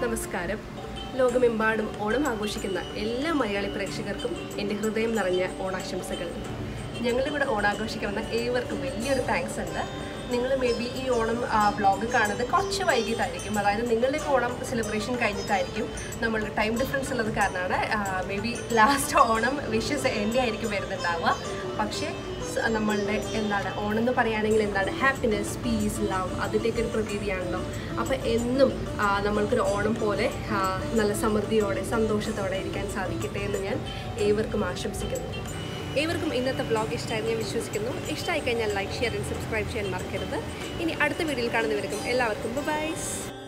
നമസ്കാരം ലോകമെമ്പാടും ഓണം ആഘോഷിക്കുന്ന എല്ലാ മലയാളി പ്രേക്ഷകർക്കും എൻ്റെ ഹൃദയം നിറഞ്ഞ ഓണാശംസകൾ ഞങ്ങളിവിടെ ഓണാഘോഷിക്കാൻ വന്ന ഏവർക്കും വലിയൊരു താങ്ക്സ് ഉണ്ട് നിങ്ങൾ മേ ബി ഈ ഓണം വ്ളോഗ് കാണുന്നത് കുറച്ച് വൈകിട്ടായിരിക്കും അതായത് നിങ്ങളുടെയൊക്കെ ഓണം സെലിബ്രേഷൻ കഴിഞ്ഞിട്ടായിരിക്കും നമ്മളുടെ ടൈം ഡിഫറൻസ് ഉള്ളത് കാരണമാണ് maybe last Onam wishes എൻ്റെ ആയിരിക്കും വരുന്നുണ്ടാവുക പക്ഷേ സ- നമ്മളുടെ എന്താണ് ഓണം എന്ന് പറയുകയാണെങ്കിൽ എന്താണ് ഹാപ്പിനെസ് പീസ് ലവ് അതിൻ്റെയൊക്കെ ഒരു പ്രതീതിയാണല്ലോ അപ്പോൾ എന്നും ആ, നമ്മൾക്കൊരു ഓണം പോലെ ആ, നല്ല സമൃദ്ധിയോടെ സന്തോഷത്തോടെ ഇരിക്കാൻ സാധിക്കട്ടെ എന്ന് ഞാൻ ഏവർക്കും ആശംസിക്കുന്നു ഏവർക്കും ഇന്നത്തെ വ്ളോഗ് ഇഷ്ടമായി ഞാൻ വിശ്വസിക്കുന്നു ഇഷ്ടമായി കഴിഞ്ഞാൽ ലൈക്ക് ഷെയർ ആൻഡ് സബ്സ്ക്രൈബ് ചെയ്യാൻ മറക്കരുത് ഇനി അടുത്ത വീഡിയോയിൽ കാണുന്നവർക്കും എല്ലാവർക്കും ബൈസ്